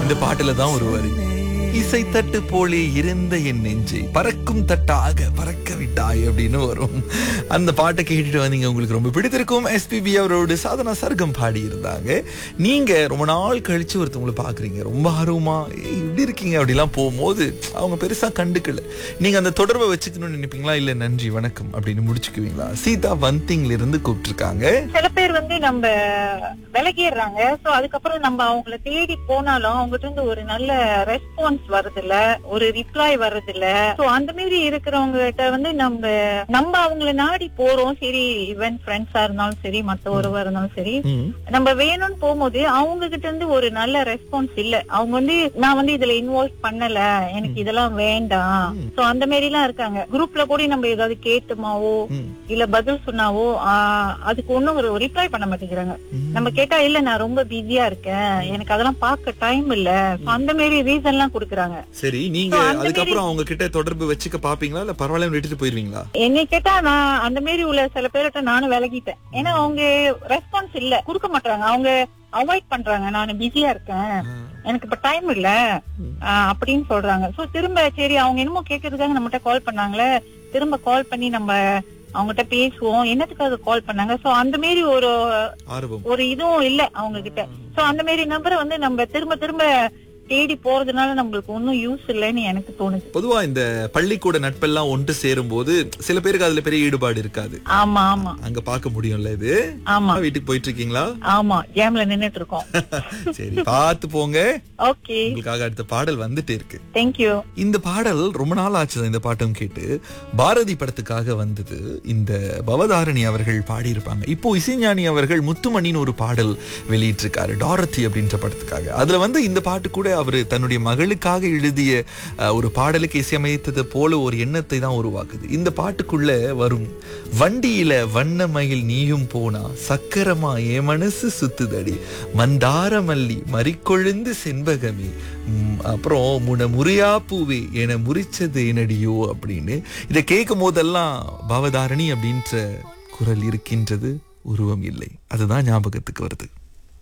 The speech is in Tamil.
இந்த பாட்டுல தான் ஒரு வரி இசை தட்டு போலே இருந்த என் நெஞ்சை பறக்கும் தட்டாக பறக்க விட்டாய் அப்படின்னு வரும் அந்த பாட்டை கேட்டுட்டு வந்தீங்க உங்களுக்கு ரொம்ப பிடித்திருக்கும் எஸ்பிபி அவரோட சாதனா சர்க்கம் பாடி இருந்தாங்க நீங்க ரொம்ப நாள் கழிச்சு ஒருத்தவங்களை பாக்குறீங்க ரொம்ப ஆர்வமா "ஏய், இப்படி இருக்கீங்க அப்படிலாம் போகும்போது அவங்க பெருசா கண்டுக்கல நீங்க அந்த தொடர்பை வச்சுக்கணும்னு நினைப்பீங்களா இல்ல நன்றி வணக்கம் அப்படின்னு முடிச்சுக்குவீங்களா சீதா வந்திங்ல இருந்து கூப்பிட்டுருக்காங்க சில பேர் வந்து நம்ம விலகிடுறாங்க சோ அதுக்கப்புறம் நம்ம அவங்கள தேடி போனாலும் அவங்ககிட்ட இருந்து ஒரு நல்ல ரெஸ்பான்ஸ் வருது இல்ல ஒரு ரிப்ளை வர்றது இல்ல சோ அந்த மாதிரி இருக்கிறவங்க கிட்ட வந்து நம்ம நம்ம அவங்கள நாடி போறோம் சரி ஈவன் ஃப்ரெண்ட்ஸா இருந்தாலும் சரி மத்த ஒருவா இருந்தாலும் சரி ம், நம்ம வேணும்னு போகும்போது அவங்க கிட்ட இருந்து ஒரு நல்ல ரெஸ்பான்ஸ் இல்ல அவங்க வந்து நான் வந்து இதுல இன்வால்வ் பண்ணல எனக்கு இதெல்லாம் வேண்டாம் சோ அந்த மாதிரி எல்லாம் இருக்காங்க குரூப்ல கூட நம்ம ஏதாவது கேட்டுமாவோ ம், இல்ல பதில் சொன்னாவோ ஆஹ், அதுக்கு ஒண்ணும் ஒரு ரிப்ளை பண்ண மாட்டேங்கிறாங்க ம். நம்ம கேட்டா இல்ல நான் ரொம்ப பிஸியா இருக்கேன் எனக்கு அதெல்லாம் பார்க்க டைம் இல்ல So, அந்த மாதிரி ரீசன் எல்லாம் குடுக்குறாங்க சரி நீங்க So, அந்த அதுக்கப்புறம் அவங்க கிட்ட தொடர்பு வச்சுக்க பாப்பீங்களா இல்ல பரவாயில்ல விட்டுட்டு போயிருவீங்களா என்னை கேட்டா நான் அந்த மாதிரி உள்ள சில பேர்கிட்ட நானும் விலகிட்டேன் ஏன்னா அவங்க ரெஸ்பான்ஸ் இல்ல கொடுக்க மாட்டாங்க அவங்க அவாய்ட் பண்றாங்க நான் பிஸியா இருக்கேன் எனக்கு இப்ப டைம் இல்ல ஆஹ், அப்படின்னு சொல்றாங்க சோ திரும்ப சரி அவங்க என்னமோ கேக்குறதுக்காக நம்மகிட்ட கால் பண்ணாங்களே திரும்ப கால் பண்ணி நம்ம அவங்ககிட்ட பேசுவோம் என்னத்துக்காக கால் பண்ணாங்க சோ அந்த மாதிரி ஒரு ஆர்வம் ஒரு இதுவும் இல்ல அவங்க கிட்ட சோ அந்த மாதிரி நபரை வந்து நம்ம திரும்ப திரும்ப தேடி போறதுனால நம்மளுக்கு ஒன்னும் யூஸ் இல்லைன்னு எனக்கு தோணுது பொதுவா இந்த பள்ளிக்கூட நட்பெல்லாம் ஒன்று சேரும் போது சில பேருக்கு அதுல பெரிய ஈடுபாடு இருக்காது ஆமா ஆமா அங்க பார்க்க முடியும்ல இது ஆமா வீட்டுக்கு போயிட்டு இருக்கீங்களா ஆமா ஜாம்ல நின்னுட்டு இருக்கோம் சரி பார்த்து போங்க ஓகே உங்களுக்காக அடுத்த பாடல் வந்துட்டே இருக்கு தேங்க்யூ இந்த பாடல் ரொம்ப நாள் ஆச்சு இந்த பாட்டும் கேட்டு பாரதி படத்துக்காக வந்தது இந்த பவதாரணி அவர்கள் பாடியிருப்பாங்க இப்போ இசைஞானி அவர்கள் முத்துமணின்னு ஒரு பாடல் வெளியிட்டிருக்காரு டாரத்தி அப்படின்ற படத்துக்காக அதுல வந்து இந்த பாட்டு கூட அவர் தன்னுடைய மகளுக்காக எழுதிய அஹ், ஒரு பாடலுக்கு இசையமைத்தது போல ஒரு எண்ணத்தை தான் உருவாக்குது இந்த பாட்டுக்குள்ள வரும் வண்டியில வண்ண மயில் நீயும் போனா சக்கரமா என் மனசு சுத்துதடி மந்தார மல்லி மறிக்கொழுந்து செண்பகமே ம், அப்புறம் முன முறியா பூவே என முறிச்சது என்னடியோ அப்படின்னு இதை கேட்கும் போதெல்லாம் பவதாரணி அப்படின்ற குரல் இருக்கின்றது உருவம் இல்லை அதுதான் ஞாபகத்துக்கு வருது